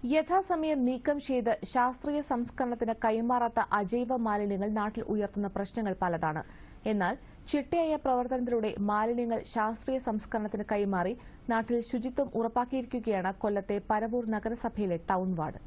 യഥാസമയം നീക്കം ചെയ്ത് ശാസ്ത്രീയ സംസ്കരണത്തിന് കൈമാറാത്ത അജൈവ മാലിന്യങ്ങൾ നാട്ടിൽ ഉയർത്തുന്ന പ്രശ്നങ്ങൾ പലതാണ് എന്നാൽ ചിട്ടയായ പ്രവർത്തനത്തിലൂടെ മാലിന്യങ്ങൾ ശാസ്ത്രീയ സംസ്കരണത്തിന് കൈമാറി നാട്ടിൽ ശുചിത്വം ഉറപ്പാക്കിയിരിക്കുകയാണ് കൊല്ലത്തെ പരവൂർ നഗരസഭയിലെ ടൌൺ വാർഡ്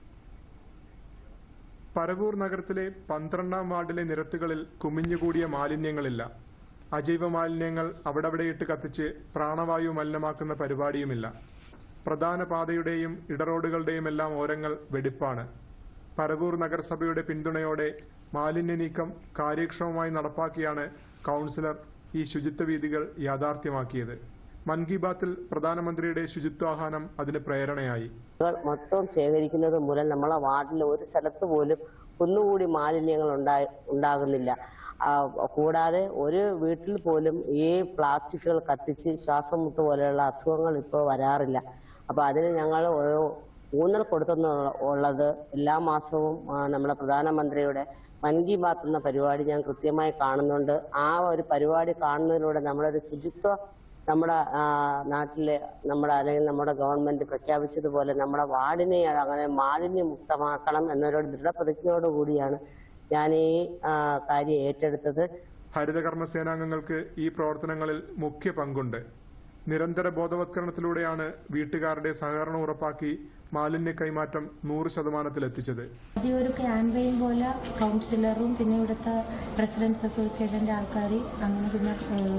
പരവൂർ നഗരത്തിലെ പന്ത്രണ്ടാം വാർഡിലെ നിരത്തുകളിൽ കുമിഞ്ഞുകൂടിയ മാലിന്യങ്ങളില്ല അജൈവ മാലിന്യങ്ങൾ അവിടവിടെയിട്ട് കത്തിച്ച് പ്രാണവായു മലിനമാക്കുന്ന പരിപാടിയുമില്ല പ്രധാന പാതയുടെയും ഇടറോഡുകളുടെയും എല്ലാം ഓരങ്ങൾ വെടിപ്പാണ് പരവൂർ നഗരസഭയുടെ പിന്തുണയോടെ മാലിന്യ നീക്കം കാര്യക്ഷമമായി നടപ്പാക്കിയാണ് കൌൺസിലർ ഈ ശുചിത്വ വീതികൾ യാഥാർത്ഥ്യമാക്കിയത് മൻ കി ബാത്തിൽ പ്രധാനമന്ത്രിയുടെ ശുചിത്വാഹ്വാനം അതിന് പ്രേരണയായി കൾ മൊത്തം ശേഖരിക്കുന്നത് മൂലം നമ്മളെ വാർഡിൽ ഒരു സ്ഥലത്ത് പോലും ഒന്നുകൂടി മാലിന്യങ്ങൾ ഉണ്ടായി ഉണ്ടാകുന്നില്ല ആ, കൂടാതെ ഒരു വീട്ടിൽ പോലും ഈ പ്ലാസ്റ്റിക്കുകൾ കത്തിച്ച് ശ്വാസം മുട്ട് പോലെയുള്ള അസുഖങ്ങൾ ഇപ്പോൾ വരാറില്ല അപ്പൊ അതിന് ഞങ്ങൾ ഒരു ഊന്നൽ കൊടുത്തെന്ന് ഉള്ളത് എല്ലാ മാസവും ആ, നമ്മുടെ പ്രധാനമന്ത്രിയുടെ മൻ കി ബാത്ത് എന്ന പരിപാടി ഞാൻ കൃത്യമായി കാണുന്നുണ്ട് ആ ഒരു പരിപാടി കാണുന്നതിലൂടെ നമ്മളൊരു ശുചിത്വ നമ്മുടെ ആ, നാട്ടിലെ നമ്മുടെ അല്ലെങ്കിൽ നമ്മുടെ ഗവൺമെന്റ് പ്രഖ്യാപിച്ചതുപോലെ നമ്മുടെ വാർഡിനെ അങ്ങനെ മാലിന്യമുക്തമാക്കണം എന്നൊരു ദൃഢപ്രതിജ്ഞയോടുകൂടിയാണ് ഞാൻ ഈ ആ, കാര്യം ഏറ്റെടുത്തത് ഹരിതകർമ്മ സേനാംഗങ്ങൾക്ക് ഈ പ്രവർത്തനങ്ങളിൽ മുഖ്യ പങ്കുണ്ട് നിരന്തര ബോധവത്കരണത്തിലൂടെയാണ് വീട്ടുകാരുടെ സഹകരണം ഉറപ്പാക്കി മാലിന്യ കൈമാറ്റം നൂറ് ശതമാനത്തിലെത്തിച്ചത് ആദ്യം ഒരു ക്യാമ്പയിൻ പോലെ കൗൺസിലറും പിന്നെ ഇവിടുത്തെ പ്രസിഡൻസ് അസോസിയേഷൻ്റെ ആൾക്കാർ അങ്ങനെ പിന്നെ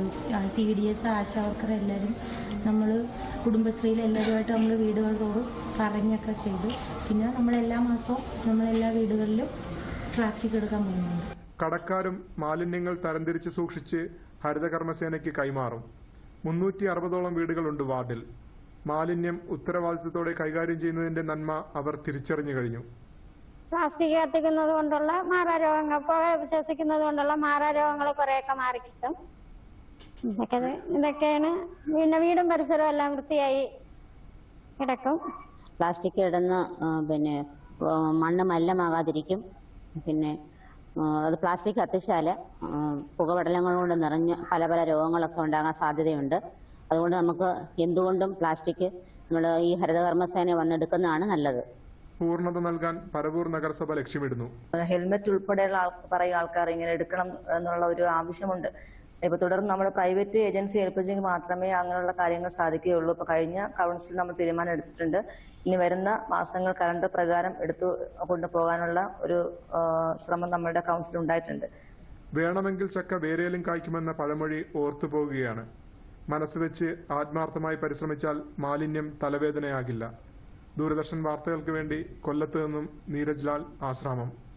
C D S Asha worker എല്ലാവരും നമ്മൾ കുടുംബശ്രീയിൽ എല്ലാവരുമായിട്ട് നമ്മൾ വീടുകൾ തോറും പറഞ്ഞൊക്കെ ചെയ്തു പിന്നെ നമ്മൾ എല്ലാ മാസവും നമ്മൾ എല്ലാ വീടുകളിലും പ്ലാസ്റ്റിക് എടുക്കാൻ പോകുന്നുണ്ട് കടക്കാരും മാലിന്യങ്ങൾ തരംതിരിച്ച് സൂക്ഷിച്ച് ഹരിതകർമ്മസേനയ്ക്ക് കൈമാറും മുന്നൂറ്റി അറുപതോളം വീടുകളുണ്ട് വാർഡിൽ മാലിന്യം ഉത്തരവാദിത്തത്തോടെ കൈകാര്യം ചെയ്യുന്നതിന്റെ നന്മ അവർ തിരിച്ചറിഞ്ഞു കഴിഞ്ഞു പ്ലാസ്റ്റിക് കത്തിക്കുന്നത് കൊണ്ടുള്ള മാറാരോഗങ്ങൾ പുക ശ്വസിക്കുന്നത് കൊണ്ടുള്ള മാറാരോഗങ്ങൾ കുറെയൊക്കെ മാറിക്കിട്ടും ഇതൊക്കെ ഇതൊക്കെയാണ് പിന്നെ വീടും പരിസരവും എല്ലാം വൃത്തിയായി കിടക്കും പ്ലാസ്റ്റിക് ഇടുന്ന ആ, പിന്നെ ആ, മണ്ണ് മലിനമാകാതിരിക്കും പിന്നെ ആ, അത് പ്ലാസ്റ്റിക് കത്തിച്ചാൽ പുകപടലങ്ങൾ കൊണ്ട് നിറഞ്ഞ് പല പല രോഗങ്ങളൊക്കെ ഉണ്ടാകാൻ സാധ്യതയുണ്ട് അതുകൊണ്ട് നമുക്ക് എന്തുകൊണ്ടും പ്ലാസ്റ്റിക് നമ്മൾ ഈ ഹരിതകർമ്മസേന വന്നെടുക്കുന്നതാണ് നല്ലത് പൂർണ്ണത നൽകാൻ പരവൂർ നഗരസഭ ലക്ഷ്യമിടുന്നു ഹെൽമെറ്റ് ഉൾപ്പെടെയുള്ള ആൾ പറയും ആൾക്കാർ ഇങ്ങനെ എടുക്കണം എന്നുള്ള ഒരു ആവശ്യമുണ്ട് ഇപ്പൊ തുടർന്ന് നമ്മൾ പ്രൈവറ്റ് ഏജൻസി ഏൽപ്പിച്ചെങ്കിൽ മാത്രമേ അങ്ങനെയുള്ള കാര്യങ്ങൾ സാധിക്കുകയുള്ളൂ ഇപ്പൊ കഴിഞ്ഞ കൗൺസിൽ നമ്മൾ തീരുമാനം എടുത്തിട്ടുണ്ട് ഇനി വരുന്ന മാസങ്ങൾ കലണ്ടർ പ്രകാരം എടുത്തു കൊണ്ടുപോകാനുള്ള ഒരു ആ, ശ്രമം നമ്മളുടെ കൗൺസിൽ ഉണ്ടായിട്ടുണ്ട് വേണമെങ്കിൽ ചക്ക വേരേലും കായ്ക്കുമെന്ന പഴമൊഴി ഓർത്തുപോകുകയാണ് മനസ്സ് വെച്ച് ആത്മാർത്ഥമായി പരിശ്രമിച്ചാൽ മാലിന്യം തലവേദനയാകില്ല ദൂരദർശൻ വാർത്തകൾക്ക് വേണ്ടി കൊല്ലത്ത് നിന്നും നീരജ് ലാൽ ആശ്രാമം